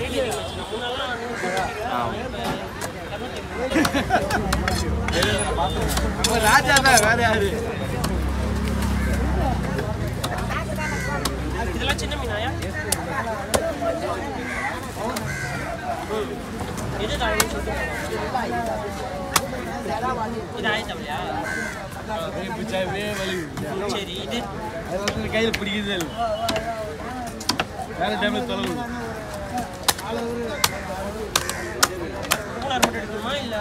Rate அதிகமாச்சு நான் முன்னாலாம் நூறு நம்ம ராஜா தான் வேற யாரு இதெல்லாம் சின்ன மீனாயா ம். எது தாழ்னு சொல்லிட்டு இது ஆயிரத்தவளையா அப்படியே பிடிச்சா அப்படியே வலி சரி இது அது வந்து கையில் பிடிக்குது இல்லை வேற டைம்ல தொலைவு மூணாறு மட்டும் எடுக்கணுமா இல்லை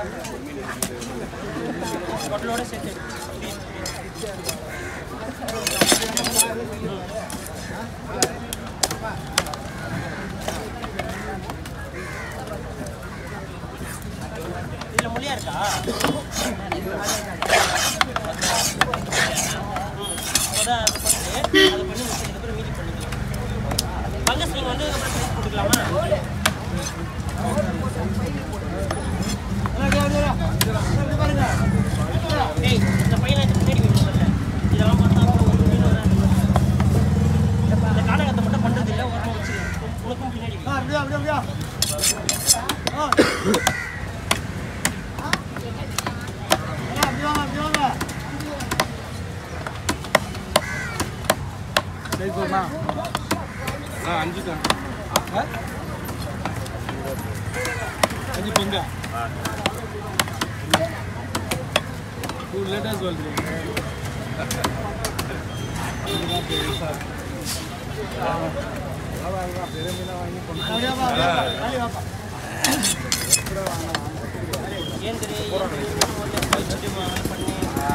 பொட்டலோட சேர்த்து எடுக்கணுமா? இதுல மொழியா இருக்கா ம். அப்பதான் அது பண்ணிட்டு, அதை பண்ணி முடிச்சதுக்கப்புறம் மீதி பண்ணிக்கலாம். ஃபங்கஸ் நீங்க வந்து அப்புறம் பிரிச்சு போட்டுக்கலாமா ஏய் இந்த பையனை இதுக்கு முன்னாடி வீட்டுக்கு வரல இதெல்லாம் பார்த்தா அப்புறம் ஒரு மீன் வராது. இந்த காடகத்தை மட்டும் பண்றது இல்லை ஓரமாக வச்சு உனக்கும் பின்னாடி வை. சரி போமா ஆ அஞ்சு தான் ஆ? அஞ்சு பங்கா டூ லேட்டாக சொல்கிறீங்க ஏந்திரி வச்சுட்டு பண்ணி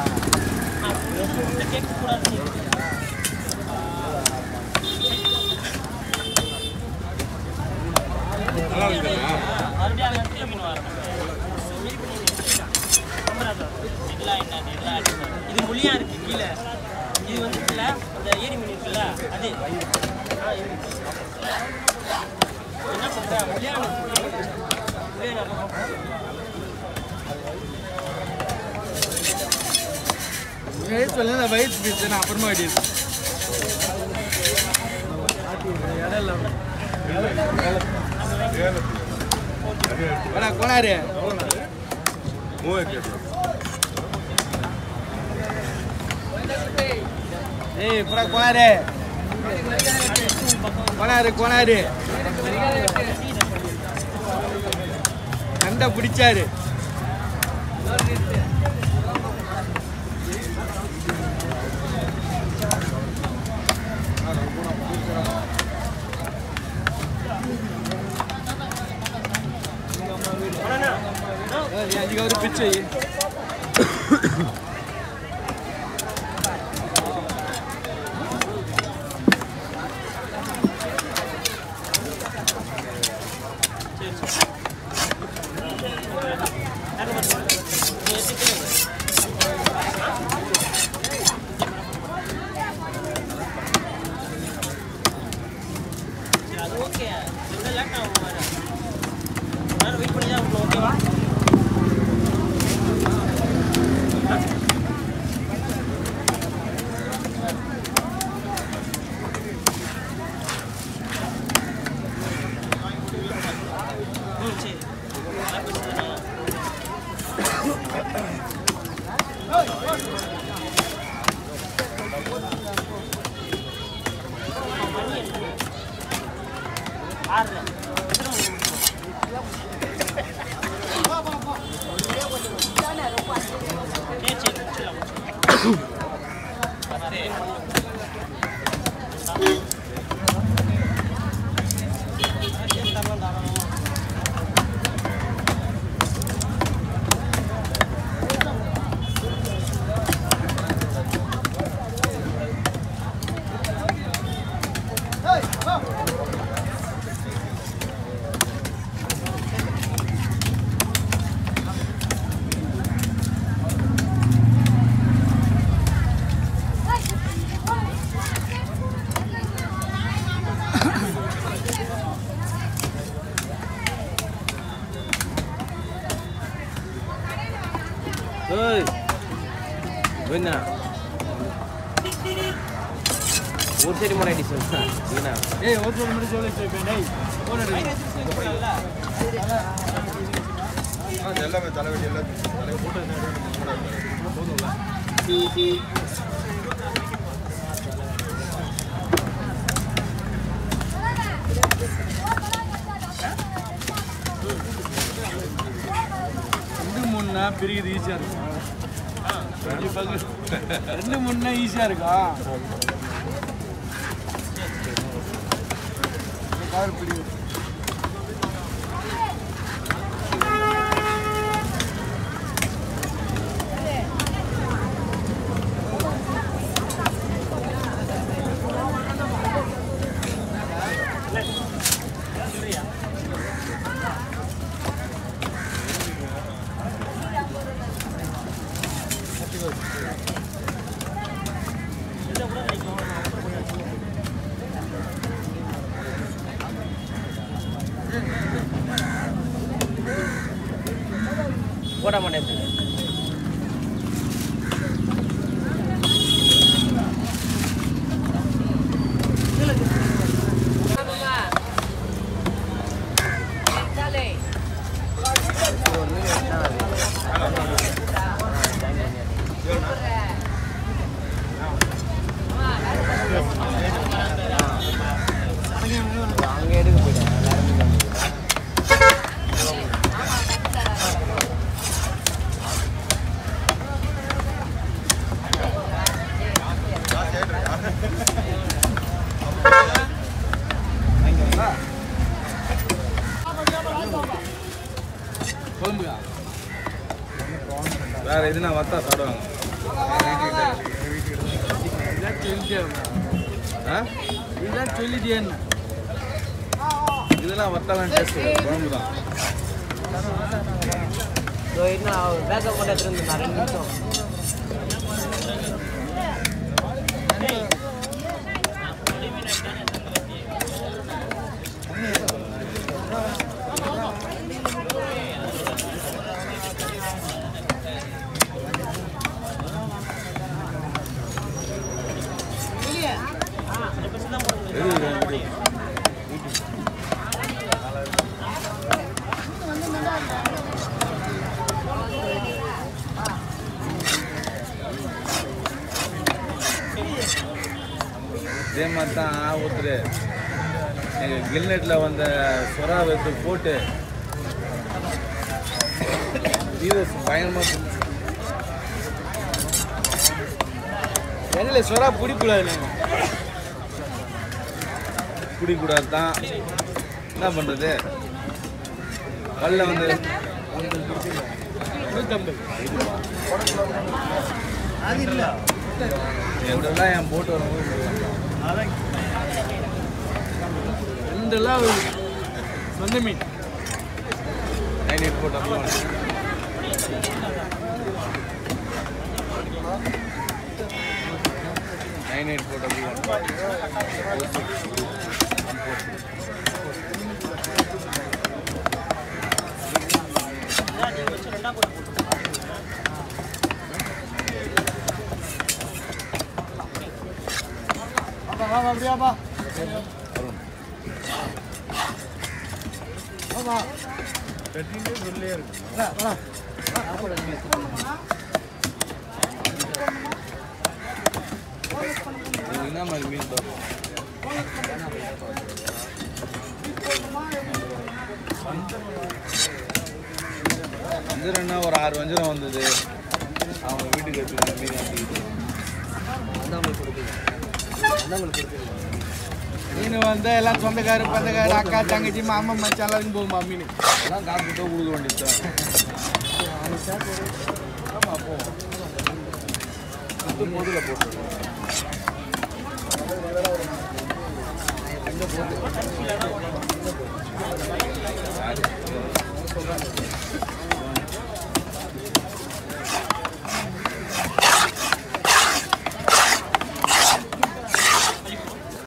இந்த கேட்க கூடாது மறுபடியும் அந்த இடத்துல மீன் வரணும் சொல்லி பண்ணி கம்பராஜம் இதெல்லாம் என்ன இதெல்லாம் அடிச்சு இது மொழியா இருக்கு கீழே இது வந்து இருக்குல்ல அந்த ஏரி மீன் இருக்குல்ல அது ஆ, இது. என்ன பண்ற மொழியா மொழியா முன்னாடியே சொல்லி நான் வயிற்று பீஸ் நான் அப்புறமா அடிது இடம் இல்லை வாடா கோனாரு ஏய் புறா கோனாரு கோனாரு கோனாரு சண்டை பிடிச்சாரு அஞ்சு கவரு பிச்சை அது ஓகே எவ்வளோ லேட் ஆகும் வேறு நான் வெயிட் பண்ணி தான் ஆகணும் ஓகேவா ம் சரி நல்லா பேசுறேன் மணி என்ன ஆறு எத்தனை மணி முடிக்கும்? சரி சரி முடிச்சிடலாம் முடிச்சிடலாம். சரி. சரி, தரலாம், தாராளமா. ஏய் என்ன ஒரு சைடு மாதிரி அடி சொல்லுங்க என்ன ஏய் ஒரு சொல்ல மட்டும் சொல்லி வச்சிருக்கேன் டேய் போன் எடுங்க எல்லாமே தலைவலி எல்லாம் தலை போட்டு ரெண்டு மூணுனா பிரிக்குது ஈஸியாக இருக்கும் ரெண்டு பங்கு ரெண்டு மூணுனா ஈஸியாக இருக்கா கார் பிடிக்குது போட மாட்டேன் அங்கே எடுக்க போயிட்டேன் எல்லாரும் குழம்புக்கா வேற எதுனா வத்தா சாப்பிடுவாங்க இதான் சொல்லிட்டே ஆ இதான் சொல்லிட்டே இதெல்லாம் வத்தாலாம் டேஸ்ட் குழம்பு தான் இதோ இன்னும் பேக்கப் பண்ண எடுத்துருந்து நான் ரெண்டு நிமிஷம் இதே மாதிரி தான் ஒருத்தர் எங்கள் கில்நெட்டில் வந்த சொரா வெத்து போட்டு வியூவர்ஸ் பயங்கரமாக எண்ணில் சொரா பிடிக்கூடாது நாங்கள் குடிக்கூடாது தான் என்ன பண்ணுறது கல்ல வந்து நூற்றம்பது எல்லாம் என் போட்டு வரும்போது ரெண்டெல்லாம் சொந்த மீன் நைன் எயிட் போட்டு அப்போ நைன் எயிட் போட்டு அப்போ வாப்பா வாப்பா அப்படியாப்பா வாப்பா வா, வா. இது என்ன மாதிரி மீன் தோட்டம் வஞ்சிரம்னா ஒரு ஆறு வஞ்சிரம் வந்தது அவங்க வீட்டுக்கு எடுத்துக்கிட்டு மீன் எடுத்துக்கிட்டு மீன் வந்து எல்லாம் சொந்தக்காரு பந்தக்காரு அக்கா தங்கச்சி மாமா மச்சான் எல்லாருக்கும் போகுமா மீன் எல்லாம் காசு கொடுத்தா கொடுக்க வேண்டியது ஆமாம் போவோம் இது முதல்ல போட்டு யாரு?